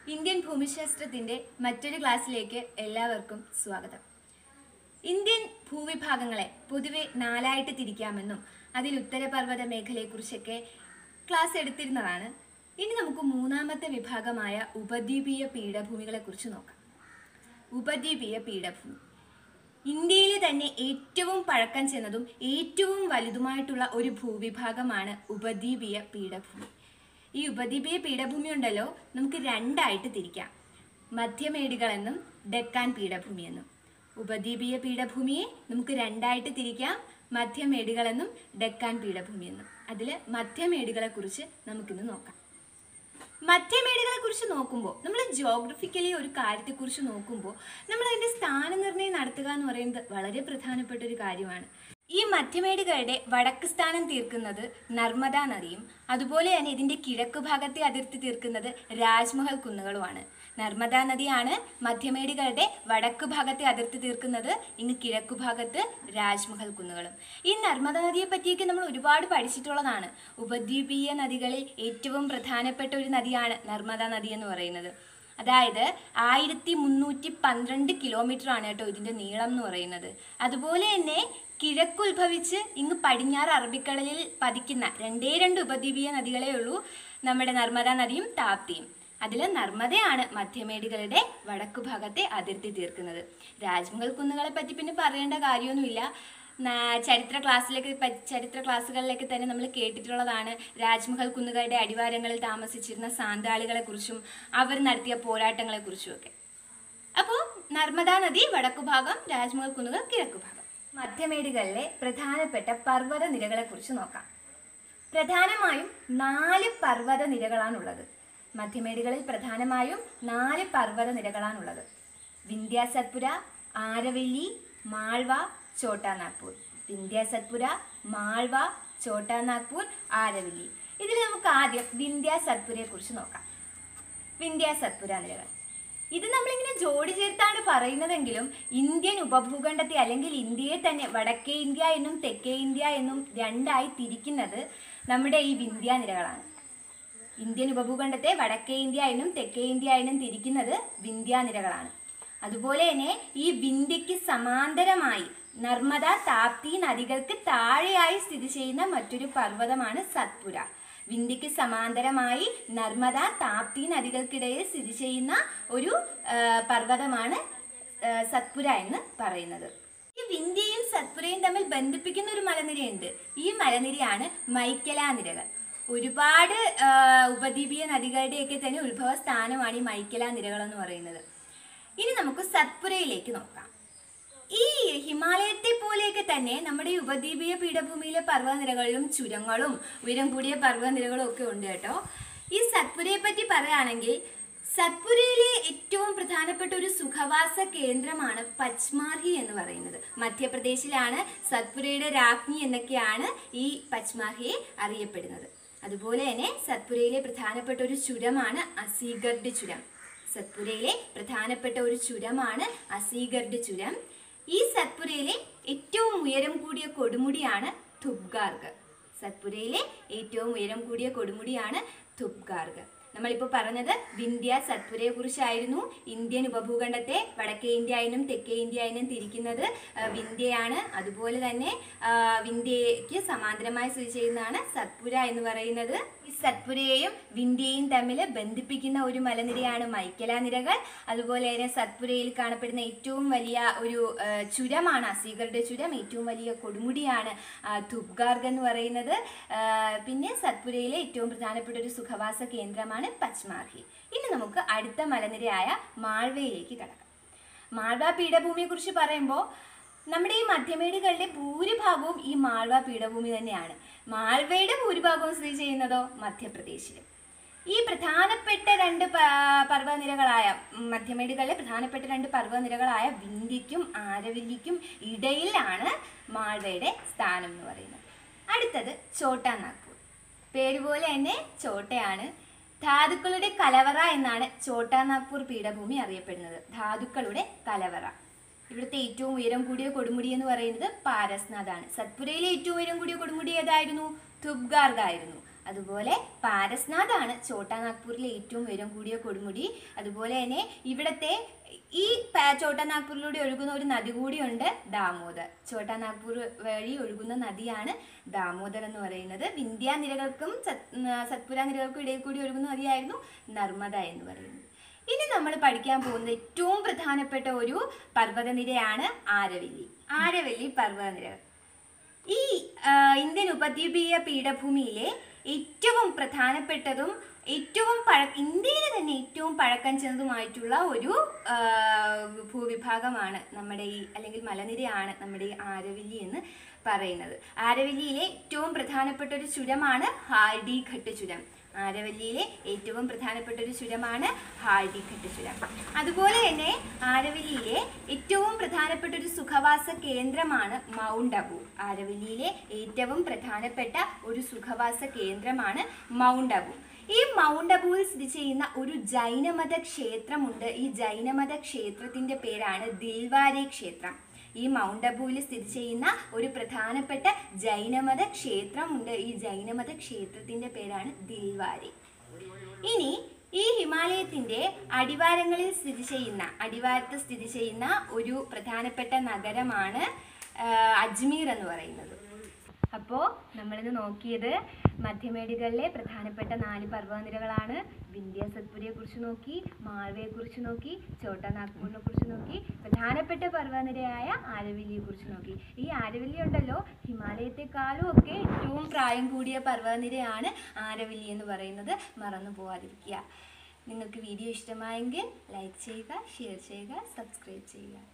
Indian ഭൂമിശാസ്ത്രത്തിന്റെ മറ്റൊരു ക്ലാസ്സിലേക്ക് എല്ലാവർക്കും സ്വാഗതം ഇന്ത്യൻ ഭൂവിഭാഗങ്ങളെ പൊതുവെ നാലായിട്ട് തിരിക്കാമെന്നും അതിൽ ഉത്തരപർവ്വത മേഖലയെക്കുറിച്ചൊക്കെ ക്ലാസ് എടുത്തിരുന്നതാണ് ഇനി നമുക്ക് മൂന്നാമത്തെ വിഭാഗമായ ഉപദ്വീപീയ പീഠഭൂമികളെ കുറിച്ച് നോക്കാം ഉപദ്വീപീയ പീഠഭൂമി ഇന്ത്യയിലെ തന്നെ ഏറ്റവും പഴക്കം ചെന്നതും ഏറ്റവും വലുതുമായിട്ടുള്ള ഒരു ഭൂവിഭാഗമാണ് ഉപദ്വീപീയ പീഠഭൂമി ഈ ഉപദ്വീപീയ പീഠഭൂമി ഉണ്ടല്ലോ നമുക്ക് രണ്ടായിട്ട് തിരിക്കാം മധ്യമേടുകളെന്നും ഡെക്കാൻ പീഠഭൂമി എന്നും ഉപദ്വീപീയ പീഠഭൂമിയെ നമുക്ക് രണ്ടായിട്ട് തിരിക്കാം മധ്യമേടുകളെന്നും ഡെക്കാൻ പീഠഭൂമി എന്നും അതിൽ മധ്യമേടുകളെ കുറിച്ച് നമുക്കിന്ന് നോക്കാം മധ്യമേടുകളെ കുറിച്ച് നോക്കുമ്പോൾ നമ്മൾ ജോഗ്രഫിക്കലി ഒരു കാര്യത്തെക്കുറിച്ച് നോക്കുമ്പോൾ നമ്മൾ അതിന്റെ സ്ഥാനനിർണ്ണയം നടത്തുക എന്ന് പറയുന്നത് വളരെ പ്രധാനപ്പെട്ട ഒരു കാര്യമാണ് ഈ മധ്യമേടുകളുടെ വടക്ക് സ്ഥാനം തീർക്കുന്നത് നർമ്മദ നദിയും അതുപോലെ തന്നെ ഇതിന്റെ കിഴക്ക് ഭാഗത്തെ അതിർത്തി തീർക്കുന്നത് രാജ്മഹൽ കുന്നുകളുമാണ് നർമ്മദ നദിയാണ് മധ്യമേടുകളുടെ വടക്ക് ഭാഗത്തെ അതിർത്തി തീർക്കുന്നത് ഇങ്ങ് കിഴക്കു ഭാഗത്ത് രാജ്മഹൽ കുന്നുകളും ഈ നർമ്മദ നദിയെ പറ്റിയൊക്കെ നമ്മൾ ഒരുപാട് പഠിച്ചിട്ടുള്ളതാണ് ഉപദ്വീപീയ നദികളിൽ ഏറ്റവും പ്രധാനപ്പെട്ട ഒരു നദിയാണ് നർമ്മദ നദി എന്ന് പറയുന്നത് അതായത് ആയിരത്തി മുന്നൂറ്റി പന്ത്രണ്ട് കിലോമീറ്റർ ആണ് കേട്ടോ ഇതിന്റെ നീളം എന്ന് പറയുന്നത് അതുപോലെ തന്നെ കിഴക്കുത്ഭവിച്ച് ഇങ്ങ് പടിഞ്ഞാറ് അറബിക്കടലിൽ പതിക്കുന്ന രണ്ടേ രണ്ട് ഉപദ്വീപീയ നദികളേ ഉള്ളൂ നമ്മുടെ നർമ്മദ നദിയും താപ്തിയും അതിൽ നർമ്മദയാണ് മധ്യമേടുകളുടെ വടക്കു ഭാഗത്തെ അതിർത്തി തീർക്കുന്നത് രാജ്മഹൽ കുന്നുകളെ പറ്റി പിന്നെ പറയേണ്ട കാര്യമൊന്നുമില്ല ന- ചരിത്ര ക്ലാസ്സിലേക്ക് പ- ചരിത്ര ക്ലാസ്സുകളിലേക്ക് തന്നെ നമ്മൾ കേട്ടിട്ടുള്ളതാണ് രാജ്മഹൽ കുന്നുകളുടെ അടിവാരങ്ങളിൽ താമസിച്ചിരുന്ന സാന്താളികളെ കുറിച്ചും അവർ നടത്തിയ പോരാട്ടങ്ങളെ കുറിച്ചും ഒക്കെ അപ്പോൾ നർമ്മദാ നദി വടക്കു ഭാഗം രാജ്മഹൽ കുന്നുകൾ കിഴക്കു ഭാഗം മധ്യമേടുകളിലെ പ്രധാനപ്പെട്ട പർവ്വത നിരകളെ കുറിച്ച് നോക്കാം പ്രധാനമായും നാല് പർവ്വത നിരകളാണുള്ളത് മധ്യമേടുകളിൽ പ്രധാനമായും നാല് പർവ്വത നിരകളാണുള്ളത് വിന്ധ്യാസത്പുര ആരവല്ലി മാൾവ ചോട്ടാനാഗ്പൂർ വിന്ധ്യാസത്പുര മാൾവ ചോട്ടാനാഗ്പൂർ ആരവല്ലി ഇതിൽ നമുക്ക് ആദ്യം വിന്ധ്യാസത്പുരയെ കുറിച്ച് നോക്കാം വിന്ധ്യാസത്പുര നിരകൾ ഇത് നമ്മളിങ്ങനെ ജോഡി ചേർത്താണ് പറയുന്നതെങ്കിലും ഇന്ത്യൻ ഉപഭൂഖണ്ഡത്തെ അല്ലെങ്കിൽ ഇന്ത്യയെ തന്നെ വടക്കേ ഇന്ത്യ എന്നും തെക്കേ ഇന്ത്യ എന്നും രണ്ടായി തിരിക്കുന്നത് നമ്മുടെ ഈ വിന്ധ്യ നിരകളാണ് ഇന്ത്യൻ ഉപഭൂഖണ്ഡത്തെ വടക്കേ ഇന്ത്യ എന്നും തെക്കേ ഇന്ത്യ എന്നും തിരിക്കുന്നത് വിന്ധ്യ നിരകളാണ് അതുപോലെ തന്നെ ഈ വിന്ധ്യയ്ക്ക് സമാന്തരമായി നർമ്മദ താപ്തി നദികൾക്ക് താഴെയായി സ്ഥിതി ചെയ്യുന്ന മറ്റൊരു പർവ്വതമാണ് സത്പുര വിന്ധ്യയ്ക്ക് സമാന്തരമായി നർമ്മദ താപ്തി നദികൾക്കിടയിൽ സ്ഥിതി ചെയ്യുന്ന ഒരു ആ, പർവ്വതമാണ് ആ, സത്പുര എന്ന് പറയുന്നത് ഈ വിന്ധ്യയും സത്പുരയും തമ്മിൽ ബന്ധിപ്പിക്കുന്ന ഒരു മലനിരയുണ്ട് ഈ മലനിരയാണ് മൈക്കല നിരകൾ ഒരുപാട് ആ, ഉപദ്വീപീയ നദികളുടെയൊക്കെ തന്നെ ഉത്ഭവ സ്ഥാനമാണ് ഈ മൈക്കല നിരകൾ എന്ന് പറയുന്നത് ഇനി നമുക്ക് സത്പുരയിലേക്ക് നോക്കാം ഈ ഹിമാലയത്തെ പോലെയൊക്കെ തന്നെ നമ്മുടെ ഈ ഉപദ്വീപീയ പീഠഭൂമിയിലെ പർവ്വതനിരകളിലും ചുരങ്ങളും ഉയരം കൂടിയ പർവ്വതനിരകളും ഒക്കെ ഉണ്ട് കേട്ടോ ഈ സത്പുരയെ പറ്റി പറയുകയാണെങ്കിൽ സത്പുരയിലെ ഏറ്റവും പ്രധാനപ്പെട്ട ഒരു സുഖവാസ കേന്ദ്രമാണ് പച്മാർഹി എന്ന് പറയുന്നത് മധ്യപ്രദേശിലാണ് സത്പുരയുടെ രാജ്ഞി എന്നൊക്കെയാണ് ഈ പച്മാർഹിയെ അറിയപ്പെടുന്നത് അതുപോലെ തന്നെ സത്പുരയിലെ പ്രധാനപ്പെട്ട ഒരു ചുരമാണ് അസീഗർഡ് ചുരം സത്പുരയിലെ പ്രധാനപ്പെട്ട ഒരു ചുരമാണ് അസീഗർഡ് ചുരം ഈ സത്പുരയിലെ ഏറ്റവും ഉയരം കൂടിയ കൊടുമുടിയാണ് ധുബ്ഗാർഗ് സത്പുരയിലെ ഏറ്റവും ഉയരം കൂടിയ കൊടുമുടിയാണ് ധുബ്ഗാർഗ് നമ്മളിപ്പോൾ പറഞ്ഞത് വിന്ധ്യ സത്പുരയെ കുറിച്ചായിരുന്നു ഇന്ത്യൻ ഉപഭൂഖണ്ഡത്തെ വടക്കേ ഇന്ത്യ എന്നും തെക്കേ ഇന്ത്യ എന്നും തിരിക്കുന്നത് ആ, വിന്ധ്യയാണ് അതുപോലെ തന്നെ ആ, വിന്ധ്യയ്ക്ക് സമാന്തരമായി സ്ഥിതി ചെയ്യുന്നതാണ് സത്പുര എന്ന് പറയുന്നത് ഈ സത്പുരയെയും വിന്ധ്യയും തമ്മിൽ ബന്ധിപ്പിക്കുന്ന ഒരു മലനിരയാണ് മൈക്കല നിരകൾ അതുപോലെ തന്നെ സത്പുരയിൽ കാണപ്പെടുന്ന ഏറ്റവും വലിയ ഒരു ആ, ചുരമാണ് അസീഗറുടെ ചുരം ഏറ്റവും വലിയ കൊടുമുടിയാണ് ആ, ധുബ്ഗാർഗ് എന്ന് പറയുന്നത് ആ, പിന്നെ സത്പുരയിലെ ഏറ്റവും പ്രധാനപ്പെട്ട ഒരു സുഖവാസ കേന്ദ്രമാണ് പച്മാർഹി ഇനി നമുക്ക് അടുത്ത മലനിരയായ മാൾവയിലേക്ക് കടക്കാം മാൾവ പീഠഭൂമിയെ കുറിച്ച് പറയുമ്പോൾ നമ്മുടെ ഈ മധ്യമേടുകളുടെ ഭൂരിഭാഗവും ഈ മാൾവ പീഠഭൂമി തന്നെയാണ് മാൾവയുടെ ഭൂരിഭാഗവും സ്ഥിതി ചെയ്യുന്നതോ മധ്യപ്രദേശിലും ഈ പ്രധാനപ്പെട്ട രണ്ട് പ- പർവ്വതനിരകളായ ഉം, മധ്യമേടുകളിലെ പ്രധാനപ്പെട്ട രണ്ട് പർവ്വതനിരകളായ വിന്ധ്യയ്ക്കും ആരവല്ലിക്കും ഇടയിലാണ് മാൾവയുടെ സ്ഥാനം എന്ന് പറയുന്നത് അടുത്തത് ചോട്ടാ നാഗ്പൂർ പേര് പോലെ തന്നെ ചോട്ടയാണ് ധാതുക്കളുടെ കലവറ എന്നാണ് ചോട്ടാ നാഗ്പൂർ പീഠഭൂമി അറിയപ്പെടുന്നത് ധാതുക്കളുടെ കലവറ ഇവിടുത്തെ ഏറ്റവും ഉയരം കൂടിയ കൊടുമുടി എന്ന് പറയുന്നത് പാരസ്നാഥാണ് സത്പുരയിലെ ഏറ്റവും ഉയരം കൂടിയ കൊടുമുടി ഏതായിരുന്നു തുബ്ഗാർഗ് ആയിരുന്നു അതുപോലെ പാരസ്നാഥാണ് ഛോട്ടാ നാഗ്പൂരിലെ ഏറ്റവും ഉയരം കൂടിയ കൊടുമുടി അതുപോലെ തന്നെ ഇവിടത്തെ ഈ പ- ഛോട്ടാ നാഗ്പൂരിലൂടെ ഒഴുകുന്ന ഒരു നദി കൂടിയുണ്ട് ദാമോദർ ഛോട്ടാ നാഗ്പൂർ വഴി ഒഴുകുന്ന നദിയാണ് ദാമോദർ എന്ന് പറയുന്നത് വിന്ധ്യ നിരകൾക്കും സത് സത്പുര നിരകൾക്കും ഇടയിൽ കൂടി ഒഴുകുന്ന നദിയായിരുന്നു നർമ്മദ എന്ന് പറയുന്നത് ഇനി നമ്മൾ പഠിക്കാൻ പോകുന്ന ഏറ്റവും പ്രധാനപ്പെട്ട ഒരു പർവ്വതനിരയാണ് ആരവല്ലി ആരവല്ലി പർവ്വതനിരകൾ ഈ ആ, ഇന്ത്യൻ ഉപദ്വീപീയ പീഠഭൂമിയിലെ ഏറ്റവും പ്രധാനപ്പെട്ടതും ഏറ്റവും പഴ ഇന്ത്യയിലെ തന്നെ ഏറ്റവും പഴക്കം ചെന്നതുമായിട്ടുള്ള ഒരു ആ, ഭൂവിഭാഗമാണ് നമ്മുടെ ഈ അല്ലെങ്കിൽ മലനിരയാണ് നമ്മുടെ ഈ ആരവല്ലി എന്ന് പറയുന്നത് ആരവല്ലിയിലെ ഏറ്റവും പ്രധാനപ്പെട്ട ഒരു ചുരമാണ് ഹാർഡിഘട്ട് ചുരം ആരവല്ലിയിലെ ഏറ്റവും പ്രധാനപ്പെട്ട ഒരു ചുരമാണ് ഹാർഡിഘട്ട് ചുരം അതുപോലെ തന്നെ ആരവല്ലിയിലെ ഏറ്റവും പ്രധാനപ്പെട്ട ഒരു സുഖവാസ കേന്ദ്രമാണ് മൗണ്ട് അബു ആരവല്ലിയിലെ ഏറ്റവും പ്രധാനപ്പെട്ട ഒരു സുഖവാസ കേന്ദ്രമാണ് മൗണ്ട് അബു ഈ മൗണ്ട് അബുവിൽ സ്ഥിതി ചെയ്യുന്ന ഒരു ജൈനമത ക്ഷേത്രമുണ്ട് ഈ ജൈനമത ക്ഷേത്രത്തിന്റെ പേരാണ് ദിൽവാരെ ക്ഷേത്രം ഈ മൗണ്ട് അബുവിൽ സ്ഥിതി ചെയ്യുന്ന ഒരു പ്രധാനപ്പെട്ട ജൈനമത ക്ഷേത്രമുണ്ട് ഈ ജൈനമത ക്ഷേത്രത്തിന്റെ പേരാണ് ദിൽവാരി ഇനി ഈ ഹിമാലയത്തിന്റെ അടിവാരങ്ങളിൽ സ്ഥിതി ചെയ്യുന്ന അടിവാരത്ത് സ്ഥിതി ചെയ്യുന്ന ഒരു പ്രധാനപ്പെട്ട നഗരമാണ് ആ, അജ്മീർ എന്ന് പറയുന്നത് അപ്പോൾ നമ്മളിന്ന് നോക്കിയത് മധ്യമേടുകളിലെ പ്രധാനപ്പെട്ട നാല് പർവ്വതനിരകളാണ് വിന്ധ്യ സത്പുരിയെ കുറിച്ച് നോക്കി മാൾവയെ കുറിച്ച് നോക്കി ചോട്ടാ നാഗ്പൂരിനെ കുറിച്ച് നോക്കി പ്രധാനപ്പെട്ട പർവ്വതനിരയായ ആരവല്ലിയെ കുറിച്ച് നോക്കി ഈ ആരവല്ലി ഉണ്ടല്ലോ ഹിമാലയത്തെക്കാളും ഒക്കെ ഏറ്റവും പ്രായം കൂടിയ പർവ്വതനിരയാണ് ആരവല്ലി എന്ന് പറയുന്നത് മറന്നു പോവാതിരിക്കുക നിങ്ങൾക്ക് വീഡിയോ ഇഷ്ടമായെങ്കിൽ ലൈക്ക് ചെയ്യുക ഷെയർ ചെയ്യുക സബ്സ്ക്രൈബ് ചെയ്യുക